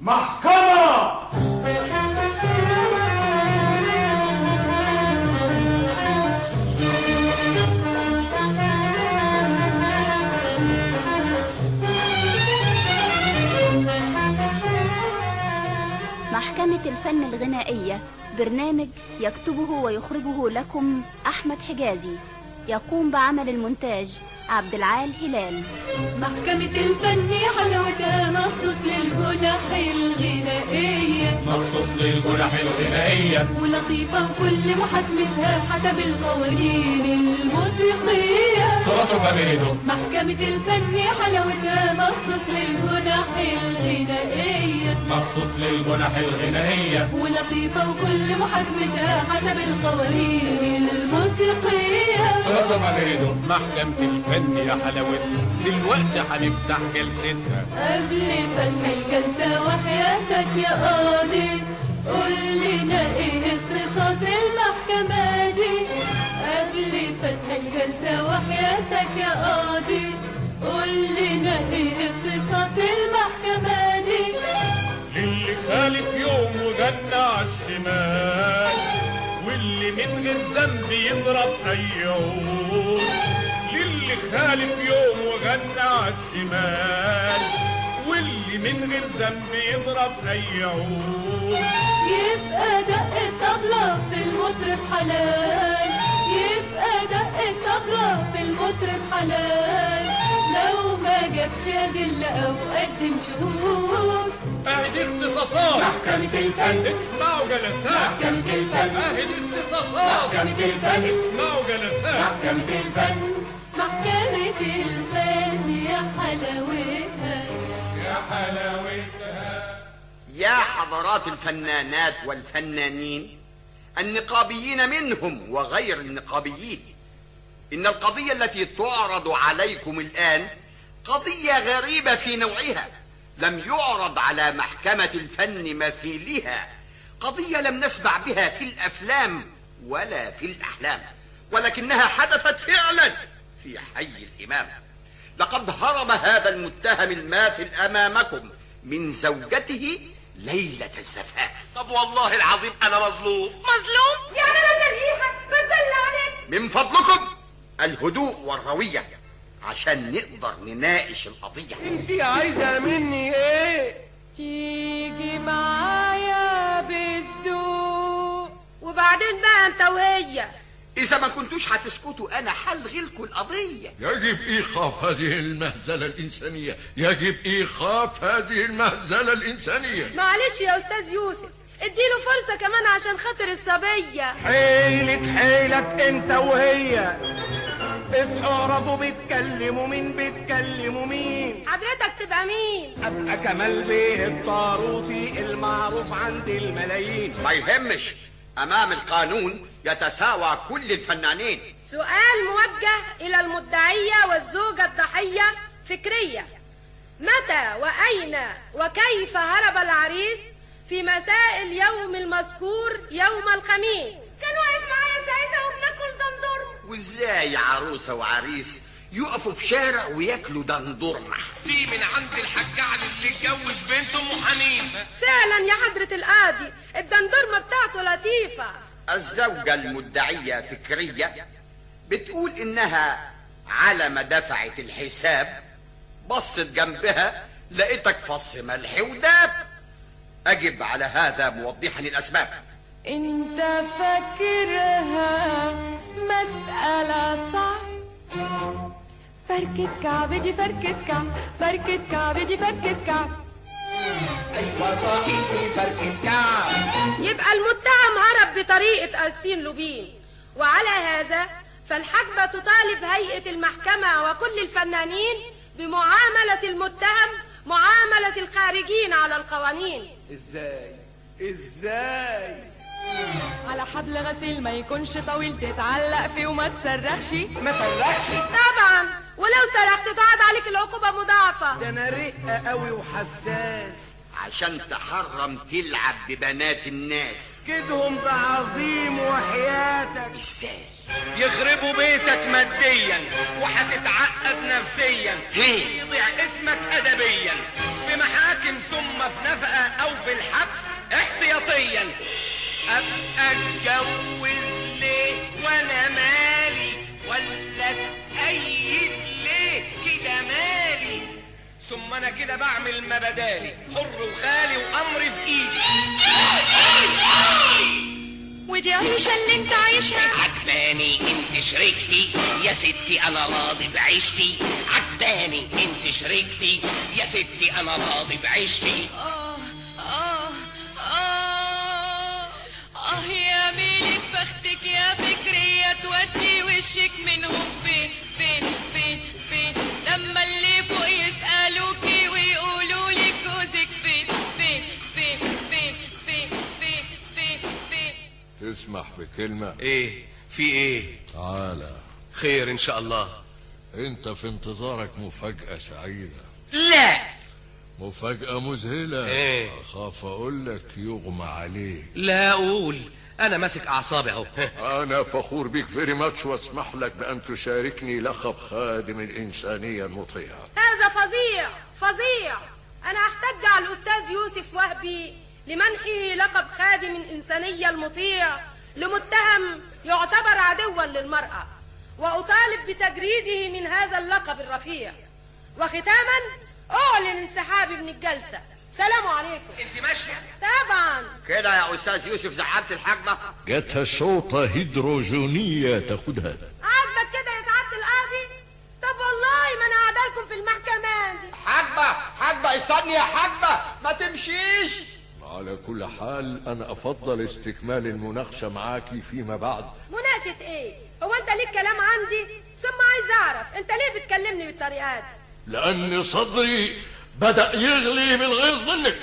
محكمة محكمة الفن الغنائية برنامج يكتبه ويخرجه لكم أحمد حجازي يقوم بعمل المونتاج عبد العال هلال محكمة الفن حلاوتها مخصوص للجنح الغنائية مخصوص للجنح الغنائية ولطيفة وكل محاكمتها حسب القوانين الموسيقية صلاصو كاميريدو محكمة الفن حلاوتها مخصوص للجنح الغنائية مخصوص للجنح الغنائية ولطيفة وكل محاكمتها حسب القوانين الموسيقية صلاصو كاميريدو محكمة الفن يا حلاوتها دلوقتي هنفتح جلستها قبل فتح الجلسة وحياتك يا قاضي قول لنا ايه اختصاص المحكمة دي قبل فتح الجلسة وحياتك يا قاضي قول لنا ايه اختصاص المحكمة دي للي خالف يوم وجنة عالشمال واللي من غير ذنب يضرب اي عود للي خالف يوم وغنى عالشمال واللي من غير ذنب يضرب اي عود يبقى دق الطبلة في المطرب حلال يبقى دق الطبلة في المطرب حلال لو ما جابش أدلة أو قدم شهود اهدي اختصاصات محكمة الفن اسمعوا جلسات محكمة الفن اهدي اختصاصات محكمة الفن اسمعوا جلسات محكمة الفن محكمة الفن يا حلاوتها يا حلاوتها يا حضرات الفنانات والفنانين النقابيين منهم وغير النقابيين إن القضية التي تعرض عليكم الآن قضية غريبة في نوعها لم يعرض على محكمة الفن مثيلها قضية لم نسمع بها في الأفلام ولا في الأحلام ولكنها حدثت فعلا في حي الإمام لقد هرب هذا المتهم الماثل أمامكم من زوجته ليلة الزفاف طب والله العظيم انا مظلوم مظلوم يعني انا تريحك بتدل عليك من فضلكم الهدوء والروية عشان نقدر نناقش القضية انت عايزة مني ايه تيجي معايا بالذوق وبعدين بقى انت وهي إذا ما كنتوش هتسكتوا أنا هلغي لكم القضية يجب إيقاف هذه المهزلة الإنسانية يجب إيقاف هذه المهزلة الإنسانية معلش يا استاذ يوسف اديله فرصة كمان عشان خاطر الصبية حيلك حيلك انت وهي اصحوا ربوا بيتكلموا مين بيتكلموا مين حضرتك تبقى مين ابقى كمال بيه الطاروسي المعروف عند الملايين ما يهمش أمام القانون يتساوى كل الفنانين سؤال موجه الى المدعية والزوجة الضحية فكرية متى واين وكيف هرب العريس في مساء اليوم المذكور يوم الخميس كان واقف معايا ساعتها وبناكل دندور وإزاي عروسة وعريس يقفوا في شارع وياكلوا دندورنا دي من عند الحاج علي اللي اتجوز بنت ام حنيفه فعلا يا حضرة القاضي الدندورمة بتاعته لطيفة الزوجة المدعية فكرية بتقول إنها على ما دفعت الحساب بصت جنبها لقيتك فص ملح وداب أجب على هذا موضحا الأسباب انت فاكرها مسألة صعب فركة كعب دي فركة كعب فركة كعب دي فركة كعب ايوه صحيح في فرق الكعب يبقى المتهم هرب بطريقة ألسين لوبين وعلى هذا فالحكمة تطالب هيئة المحكمة وكل الفنانين بمعاملة المتهم معاملة الخارجين على القوانين ازاي ازاي على حبل غسيل ما يكونش طويل تتعلق فيه وما تصرخش ما صرخش طبعا ولو سرقت تعاد عليك العقوبة مضاعفة ده انا رقة قوي وحساس عشان تحرم تلعب ببنات الناس كدهم ده عظيم وحياتك ازاي يخربوا بيتك ماديا وهتتعقد نفسيا ليه؟ يضيع اسمك ادبيا في محاكم ثم في نفقه ما انا كده بعمل ما بدالي حر وخالي وامري في ايدي ودي عيشة اللي انت عايشها عجباني انت شريكتي يا ستي انا راضي بعيشتي عجباني انت شريكتي يا ستي انا راضي بعيشتي آه آه آه آه يا ميلة بختك يا فكرية تودي وشك منهم فين فين فين فين لما اللي فوق يسألوكي ويقولوا لك جوزك فين فين فين فين فين فين فين فين تسمح بكلمة ايه في ايه تعالى خير ان شاء الله انت في انتظارك مفاجأة سعيدة لا مفاجأة مذهلة إيه؟ اخاف اقول لك يغمى عليك لا اقول انا ماسك اعصابي اهو انا فخور بيك فيري ماتش واسمح لك بان تشاركني لقب خادم الانسانية المطيعة هذا فظيع فظيع أنا أحتج على الأستاذ يوسف وهبي لمنحه لقب خادم الإنسانية المطيع لمتهم يعتبر عدوا للمرأة وأطالب بتجريده من هذا اللقب الرفيع وختاما أعلن انسحابي من الجلسة سلام عليكم انت ماشيه طبعا كده يا استاذ يوسف زعلت الحاجبه جاتها شوطة هيدروجينية تاخدها عاجبك كده يا سعادة القاضي طب والله ما أنا قاعدة لكم في المحكمة دي حاجبه حاجبه استني يا حاجبه ما تمشيش على كل حال انا افضل استكمال المناقشة معاكي فيما بعد مناقشة ايه؟ هو انت ليك كلام عندي؟ ثم عايز اعرف انت ليه بتكلمني بالطريقة دي؟ لان صدري بدأ يغلي بالغيظ منك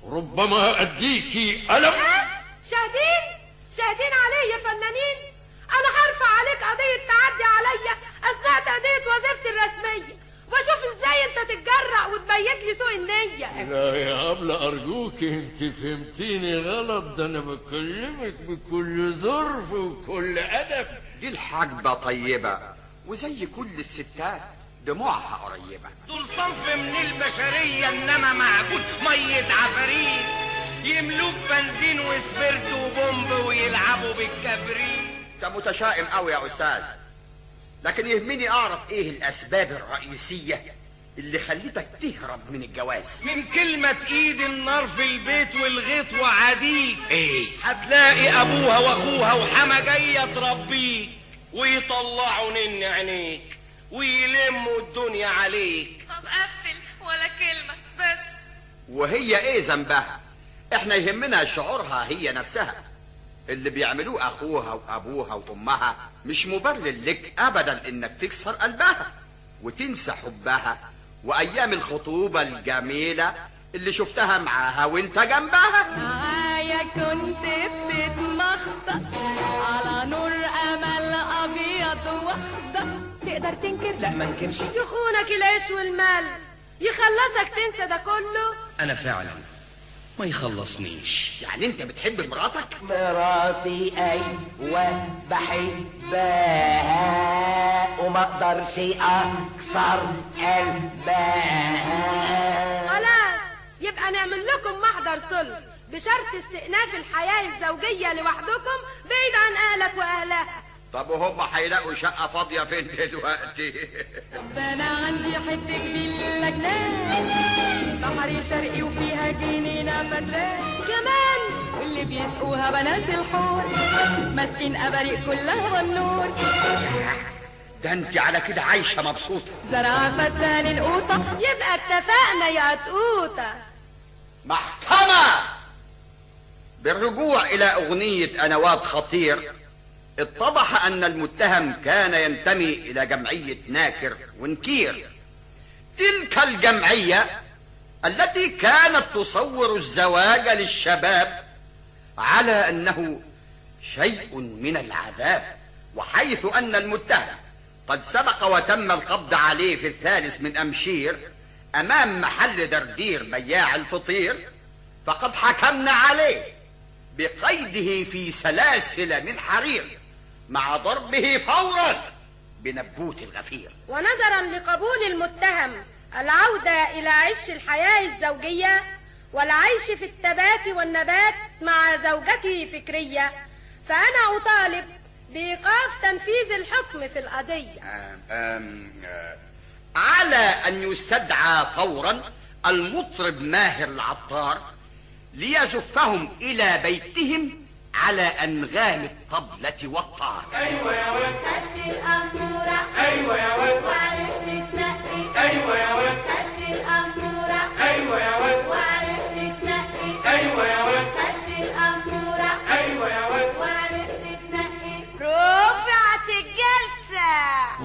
ربما اديكي الم ها؟ شاهدين؟ شاهدين علي يا فنانين؟ انا هرفع عليك قضية تعدي عليا اثناء تأدية وظيفتي الرسمية واشوف ازاي انت تتجرأ وتبيت لي سوء النية لا يا أبلة أرجوك أنت فهمتيني غلط ده أنا بكلمك بكل ظرف وكل أدب دي الحاجبه طيبه وزي كل الستات دموعها قريبه دول صنف من البشريه انما معجون ميه عفاريت يملوك بنزين وسبرت وبومب ويلعبوا بالكبريت انت متشائم قوي يا استاذ لكن يهمني اعرف ايه الاسباب الرئيسيه اللي خلتك تهرب من الجواز من كلمة ايد النار في البيت والغيط وعديك ايه هتلاقي ابوها واخوها وحما جاية تربيك ويطلعوا نن عينيك ويلموا الدنيا عليك طب قفل ولا كلمة بس وهي ايه ذنبها احنا يهمنا شعورها هي نفسها اللي بيعملوه اخوها وابوها وامها مش مبرر لك ابدا انك تكسر قلبها وتنسى حبها وايام الخطوبه الجميله اللي شفتها معاها وانت جنبها معايا كنت بتتمخطط على نور امل ابيض واخضر تقدر تنكر لا ما انكرش يخونك العيش والمال يخلصك تنسى ده كله انا فعلا ما يخلصنيش يعني انت بتحب مراتك مراتي ايوه بحبها وما اقدرش اكسر قلبها خلاص يبقى نعمل لكم محضر صلح بشرط استئناف الحياة الزوجية لوحدكم بعيد عن أهلك وأهلها طب وهم هيلاقوا شقه فاضيه فين دلوقتي انا عندي حته جميل لجنان بحري شرقي وفيها جنينه فتاه كمان واللي بيسقوها بنات الحور ماسكين اباريق كلها بالنور ده انت على كده عايشه مبسوطه زرع فتان القوطه يبقى اتفقنا يا قطقوطة محكمة بالرجوع إلى أغنية أنوات خطير اتضح أن المتهم كان ينتمي إلى جمعية ناكر ونكير تلك الجمعية التي كانت تصور الزواج للشباب على أنه شيء من العذاب وحيث أن المتهم قد سبق وتم القبض عليه في الثالث من أمشير أمام محل دردير بياع الفطير فقد حكمنا عليه بقيده في سلاسل من حرير مع ضربه فورا بنبوت الغفير ونظرا لقبول المتهم العودة إلى عش الحياة الزوجية والعيش في التبات والنبات مع زوجته فكرية فأنا أطالب بإيقاف تنفيذ الحكم في القضية آم، آم، آه، على أن يستدعى فورا المطرب ماهر العطار ليزفهم إلى بيتهم على أنغام الطبلة والطار ايوه يا ولد هات الأمورة ايوه يا ولد وعرفت تنقي ايوه يا ولد هات الأمورة ايوه يا ولد وعرفت تنقي ايوه يا ولد هات الأمورة ايوه يا ولد وعرفت تنقي رفعت الجلسة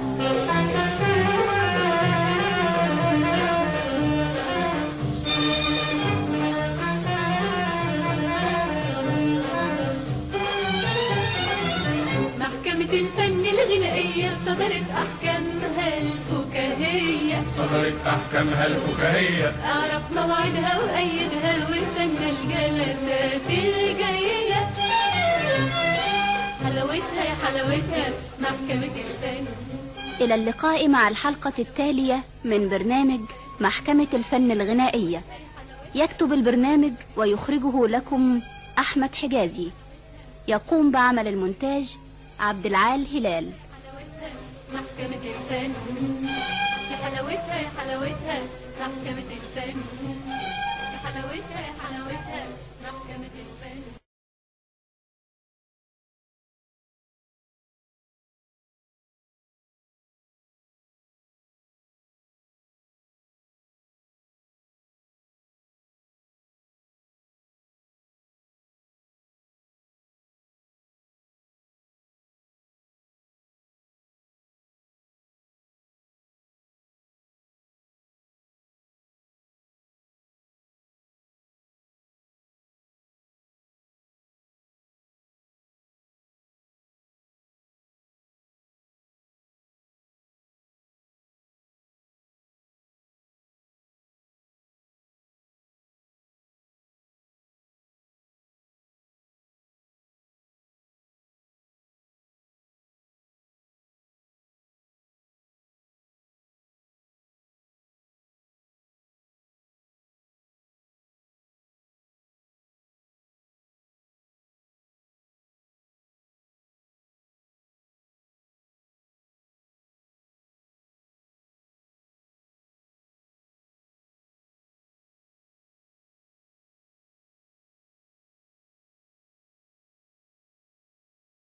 محكمة الفن الغنائية صدرت أحكامها الفكاهية صدرت أحكامها الفكاهية أعرف موعدها وأيدها واستنى الجلسات الجاية حلاوتها يا حلاوتها محكمة الفن إلى اللقاء مع الحلقة التالية من برنامج محكمة الفن الغنائية يكتب البرنامج ويخرجه لكم أحمد حجازي يقوم بعمل المونتاج عبد العال هلال محكمة الفن يا حلاوتها يا حلاوتها محكمة الفن يا حلاوتها يا حلاوتها محكمة الفن